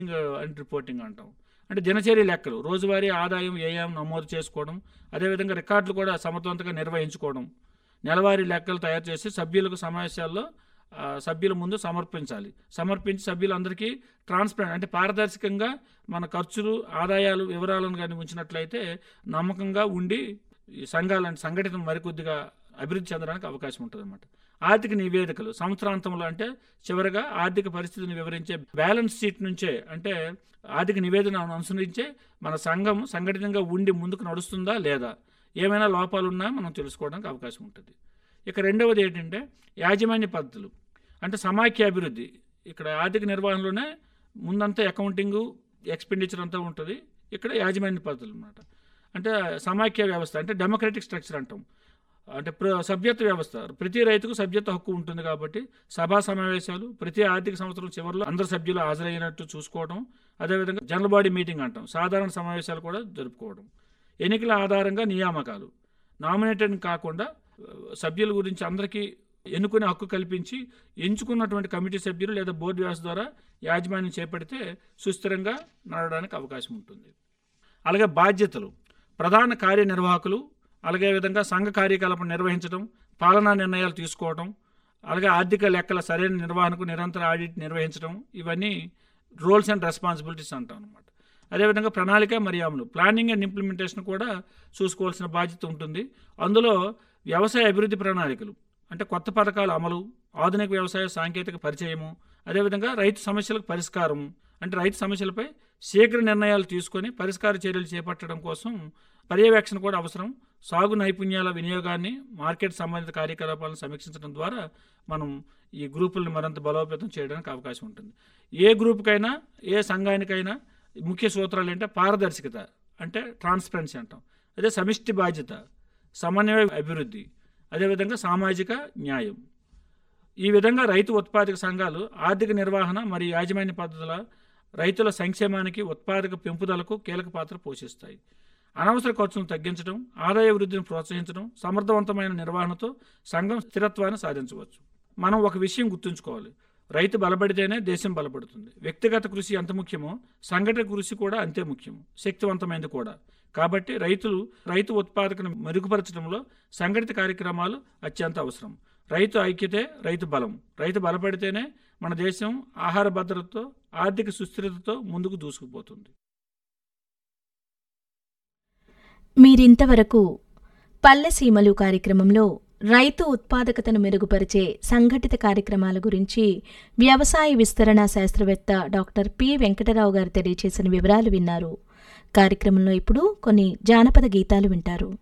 and reporting అంటాం అంటే దినచర్య లెక్కలు రోజువారీ ఆదాయం వ్యయం నమోదు చేసుకోవడం అదేవిధంగా రికార్డులు కూడా సమర్థవంతంగా నిర్వహించుకోవడం నెలవారీ లెక్కలు తయారు చేసి సభ్యులకు సమావేశాల్లో ఆ, సభ్యుల ముందు సమర్పించాలి సమర్పించి సభ్యులందరికీ ట్రాన్స్పరెంట్ అంటే పారదర్శకంగా మన ఖర్చులు ఆదాయాలు వివరాలను కానీ ఉంచినట్లయితే నమ్మకంగా ఉండి ఈ సంఘాలను సంఘటితం మరికొద్దిగా అభివృద్ధి చెందడానికి అవకాశం ఉంటుంది అనమాట ఆర్థిక నివేదికలు సంవత్సరాంతంలో అంటే చివరగా ఆర్థిక పరిస్థితిని వివరించే బ్యాలెన్స్ షీట్ నుంచే అంటే ఆర్థిక నివేదనను అనుసరించే మన సంఘం సంఘటితంగా ఉండి ముందుకు నడుస్తుందా లేదా ఏమైనా లోపాలు ఉన్నా మనం తెలుసుకోవడానికి అవకాశం ఉంటుంది ఇక రెండవది ఏంటంటే యాజమాన్య పద్ధతులు అంటే సమాఖ్య అభివృద్ధి ఇక్కడ ఆర్థిక నిర్వహణలోనే ముందంతా అకౌంటింగు ఎక్స్పెండిచర్ అంతా ఉంటుంది ఇక్కడ యాజమాన్య పద్ధతులు అన్నమాట అంటే సమాఖ్య వ్యవస్థ అంటే డెమోక్రటిక్ స్ట్రక్చర్ అంటాం అంటే ప్ర సభ్యత్వ వ్యవస్థ ప్రతి రైతుకు సభ్యత్వ హక్కు ఉంటుంది కాబట్టి సభా సమావేశాలు ప్రతి ఆర్థిక సంవత్సరం చివరిలో అందరు సభ్యులు హాజరయ్యినట్టు చూసుకోవడం అదేవిధంగా జనరల్ బాడీ మీటింగ్ అంటాం సాధారణ సమావేశాలు కూడా జరుపుకోవడం ఎన్నికల ఆధారంగా నియామకాలు నామినేటెడ్ కాకుండా ఆ, సభ్యుల గురించి అందరికీ ఎన్నుకునే హక్కు కల్పించి ఎంచుకున్నటువంటి కమిటీ సభ్యులు లేదా బోర్డు వ్యవస్థ ద్వారా యాజమాన్యం చేపడితే సుస్థిరంగా నడవడానికి అవకాశం ఉంటుంది అలాగే బాధ్యతలు ప్రధాన కార్యనిర్వాహకులు అలాగే విధంగా సంఘ కార్యకలాపం నిర్వహించడం పాలనా నిర్ణయాలు తీసుకోవడం అలాగే ఆర్థిక లెక్కల సరైన నిర్వహణకు నిరంతర ఆడిట్ నిర్వహించడం ఇవన్నీ రోల్స్ అండ్ రెస్పాన్సిబిలిటీస్ అంటాం అనమాట అదేవిధంగా ప్రణాళిక మరియు అమలు ప్లానింగ్ అండ్ ఇంప్లిమెంటేషన్ కూడా చూసుకోవాల్సిన బాధ్యత ఉంటుంది అందులో వ్యవసాయ అభివృద్ధి ప్రణాళికలు అంటే కొత్త పథకాల అమలు ఆధునిక వ్యవసాయ సాంకేతిక పరిచయము అదేవిధంగా రైతు సమస్యలకు పరిష్కారం అంటే రైతు సమస్యలపై శీఘ్ర నిర్ణయాలు తీసుకొని పరిష్కార చర్యలు చేపట్టడం కోసం పర్యవేక్షణ కూడా అవసరం సాగు నైపుణ్యాల వినియోగాన్ని మార్కెట్ సంబంధిత కార్యకలాపాలను సమీక్షించడం ద్వారా మనం ఈ గ్రూపులను మరింత బలోపేతం చేయడానికి అవకాశం ఉంటుంది ఏ గ్రూప్కైనా ఏ సంఘానికైనా ముఖ్య సూత్రాలు ఏంటంటే పారదర్శకత అంటే ట్రాన్స్పరెన్సీ అంటాం అదే సమిష్టి బాధ్యత సమన్వయ అభివృద్ధి అదేవిధంగా సామాజిక న్యాయం ఈ విధంగా రైతు ఉత్పాదక సంఘాలు ఆర్థిక నిర్వహణ మరియు యాజమాన్య పద్ధతుల రైతుల సంక్షేమానికి ఉత్పాదక పెంపుదలకు కీలక పాత్ర పోషిస్తాయి అనవసర ఖర్చులను తగ్గించడం ఆదాయ వృద్ధిని ప్రోత్సహించడం సమర్థవంతమైన నిర్వహణతో సంఘం స్థిరత్వాన్ని సాధించవచ్చు మనం ఒక విషయం గుర్తుంచుకోవాలి రైతు బలపడితేనే దేశం బలపడుతుంది వ్యక్తిగత కృషి ఎంత ముఖ్యమో సంఘటన కృషి కూడా అంతే ముఖ్యం శక్తివంతమైనది కూడా కాబట్టి రైతులు రైతు ఉత్పాదకను మెరుగుపరచడంలో సంఘటిత కార్యక్రమాలు అత్యంత అవసరం రైతు ఐక్యతే రైతు బలం రైతు బలపడితేనే మన దేశం ఆహార భద్రతతో ఆర్థిక సుస్థిరతతో ముందుకు దూసుకుపోతుంది మీరింతవరకు పల్లెసీమలు కార్యక్రమంలో రైతు ఉత్పాదకతను మెరుగుపరిచే సంఘటిత కార్యక్రమాల గురించి వ్యవసాయ విస్తరణ శాస్త్రవేత్త డాక్టర్ పి వెంకటరావు గారు తెలియచేసిన వివరాలు విన్నారు కార్యక్రమంలో ఇప్పుడు కొన్ని జానపద గీతాలు వింటారు